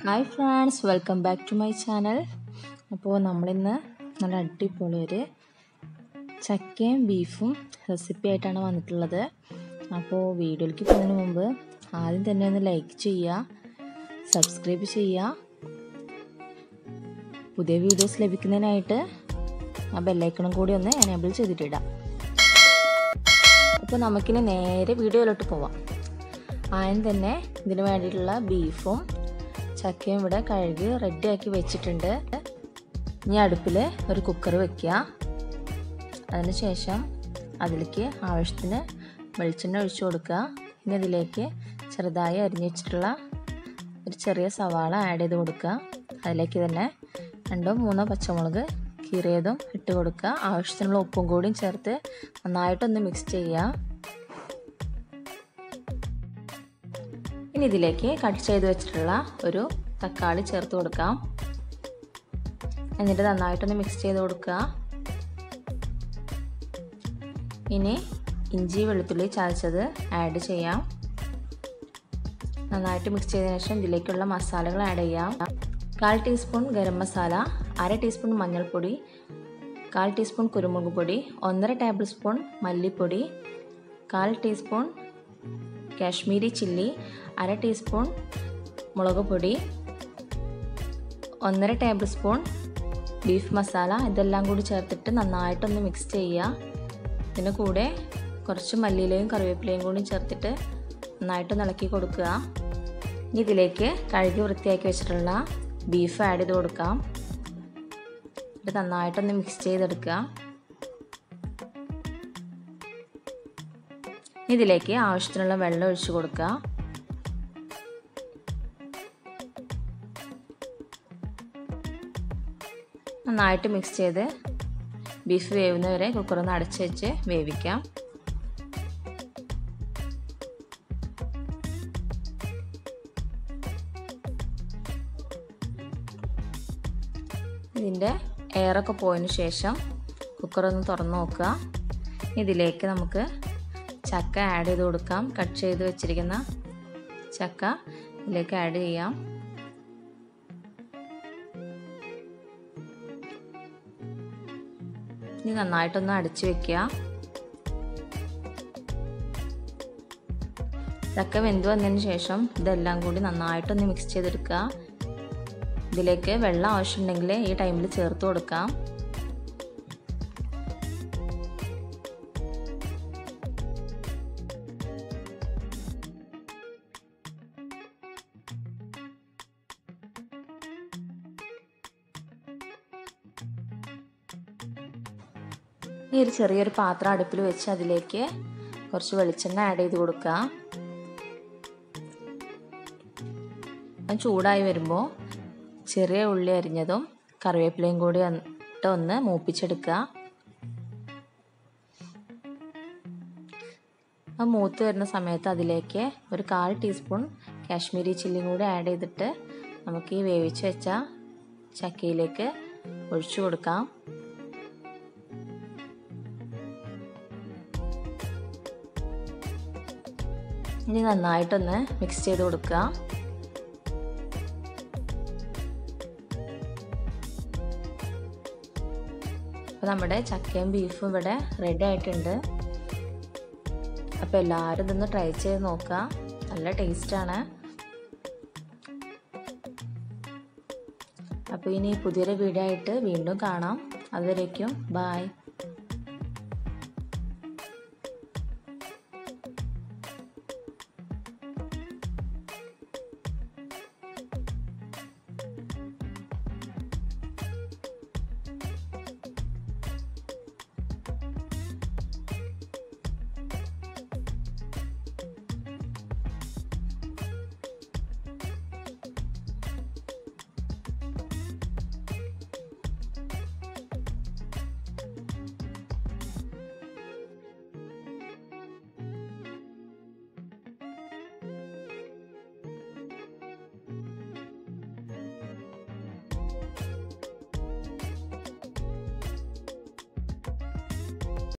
hi friends welcome back to my channel അപ്പോൾ നമ്മളിന്ന് നല്ല അടിപൊളി ഒരു ചക്കയും ബീഫും റെസിപ്പി ആയിട്ടാണ് വന്നിട്ടുള്ളത് അപ്പോൾ വീഡിയോയിലേക്ക് പോകുന്നതിന് മുമ്പ് ആദ്യം തന്നെ ഒന്ന് ലൈക്ക് ചെയ്യുക സബ്സ്ക്രൈബ് ചെയ്യുക പുതിയ വീഡിയോസ് ലഭിക്കുന്നതിനായിട്ട് ആ ബെല്ലൈക്കണും കൂടി ഒന്ന് എനേബിൾ ചെയ്തിട്ടിടാം അപ്പോൾ നമുക്കിനി നേരെ വീഡിയോയിലോട്ട് പോവാം ആദ്യം തന്നെ ഇതിന് വേണ്ടിയിട്ടുള്ള ബീഫും ചക്കയും ഇവിടെ കഴുകി റെഡിയാക്കി വെച്ചിട്ടുണ്ട് ഇനി അടുപ്പിൽ ഒരു കുക്കർ വെക്കുക അതിനുശേഷം അതിലേക്ക് ആവശ്യത്തിന് വെളിച്ചെണ്ണ ഒഴിച്ചു കൊടുക്കുക ഇനി അതിലേക്ക് ചെറുതായി അരിഞ്ഞു വെച്ചിട്ടുള്ള ഒരു ചെറിയ സവാള ആഡ് ചെയ്ത് കൊടുക്കുക അതിലേക്ക് തന്നെ രണ്ടോ മൂന്നോ പച്ചമുളക് കീറിയതും ഇട്ട് കൊടുക്കുക ആവശ്യത്തിനുള്ള ഉപ്പും കൂടിയും ചേർത്ത് നന്നായിട്ടൊന്ന് മിക്സ് ചെയ്യുക ഇനി ഇതിലേക്ക് കട്ട് ചെയ്ത് വെച്ചിട്ടുള്ള ഒരു തക്കാളി ചേർത്ത് കൊടുക്കാം എന്നിട്ട് നന്നായിട്ടൊന്ന് മിക്സ് ചെയ്ത് കൊടുക്കുക ഇനി ഇഞ്ചി വെളുത്തുള്ളി ചതച്ചത് ആഡ് ചെയ്യാം നന്നായിട്ട് മിക്സ് ചെയ്തതിനു ശേഷം ഇതിലേക്കുള്ള മസാലകൾ ആഡ് ചെയ്യാം കാൽ ടീസ്പൂൺ ഗരം മസാല അര ടീസ്പൂൺ മഞ്ഞൾപ്പൊടി കാൽ ടീസ്പൂൺ കുരുമുളക് പൊടി ഒന്നര ടേബിൾ സ്പൂൺ മല്ലിപ്പൊടി കാൽ ടീസ്പൂൺ കാശ്മീരി ചില്ലി അര ടീസ്പൂൺ മുളക് പൊടി ഒന്നര ടേബിൾ സ്പൂൺ ബീഫ് മസാല ഇതെല്ലാം കൂടി ചേർത്തിട്ട് നന്നായിട്ടൊന്ന് മിക്സ് ചെയ്യുക ഇതിന് കൂടെ കുറച്ച് മല്ലിയിലയും കറിവേപ്പിലയും കൂടി ചേർത്തിട്ട് നന്നായിട്ടൊന്ന് ഇളക്കി കൊടുക്കുക ഇനി ഇതിലേക്ക് കഴുകി വൃത്തിയാക്കി വെച്ചിട്ടുള്ള ബീഫ് ആഡ് ചെയ്ത് കൊടുക്കാം ഇത് നന്നായിട്ടൊന്ന് മിക്സ് ചെയ്തെടുക്കുക ഇതിലേക്ക് ആവശ്യത്തിനുള്ള വെള്ളം ഒഴിച്ചു കൊടുക്കുക നന്നായിട്ട് മിക്സ് ചെയ്ത് ബീഫ് വേവുന്നവരെ കുക്കറൊന്ന് അടച്ചു വെച്ച് വേവിക്കാം ഇതിൻ്റെ എയറൊക്കെ പോയതിന് ശേഷം കുക്കറൊന്ന് തുറന്ന് നോക്കുക ഇതിലേക്ക് നമുക്ക് ചക്ക ആഡ് ചെയ്ത് കൊടുക്കാം കട്ട് ചെയ്ത് വെച്ചിരിക്കുന്ന ചക്ക ഇതിലേക്ക് ആഡ് ചെയ്യാം ഇനി നന്നായിട്ടൊന്ന് അടച്ചു വെക്കുക ചക്ക വെന്ത് വന്നതിന് ശേഷം ഇതെല്ലാം കൂടി നന്നായിട്ടൊന്ന് മിക്സ് ചെയ്തെടുക്കുക ഇതിലേക്ക് വെള്ളം ആവശ്യമുണ്ടെങ്കിൽ ഈ ടൈമിൽ ചേർത്ത് കൊടുക്കാം ഈ ഒരു ചെറിയൊരു പാത്രം അടുപ്പിൽ വെച്ച് അതിലേക്ക് കുറച്ച് വെളിച്ചെണ്ണ ആഡ് ചെയ്ത് കൊടുക്കുക അത് ചൂടായി വരുമ്പോൾ ചെറിയ ഉള്ളി അരിഞ്ഞതും കറിവേപ്പിലയും കൂടി ഇട്ട് ഒന്ന് മൂപ്പിച്ചെടുക്കുക അത് മൂത്ത് വരുന്ന സമയത്ത് അതിലേക്ക് ഒരു കാൽ ടീസ്പൂൺ കാശ്മീരി ചില്ലിയും കൂടി ആഡ് ചെയ്തിട്ട് നമുക്ക് ഈ വേവിച്ച് വെച്ച ചക്കയിലേക്ക് ഒഴിച്ചു കൊടുക്കാം ഇനി നന്നായിട്ടൊന്ന് മിക്സ് ചെയ്ത് കൊടുക്കുക അപ്പോൾ നമ്മുടെ ചക്കയും ബീഫും ഇവിടെ റെഡി ആയിട്ടുണ്ട് അപ്പോൾ എല്ലാവരും ഇതൊന്ന് ട്രൈ ചെയ്ത് നോക്കുക നല്ല ടേസ്റ്റാണ് അപ്പോൾ ഇനി പുതിയൊരു വീഡിയോ ആയിട്ട് വീണ്ടും കാണാം അതുവരേക്കും ബായ്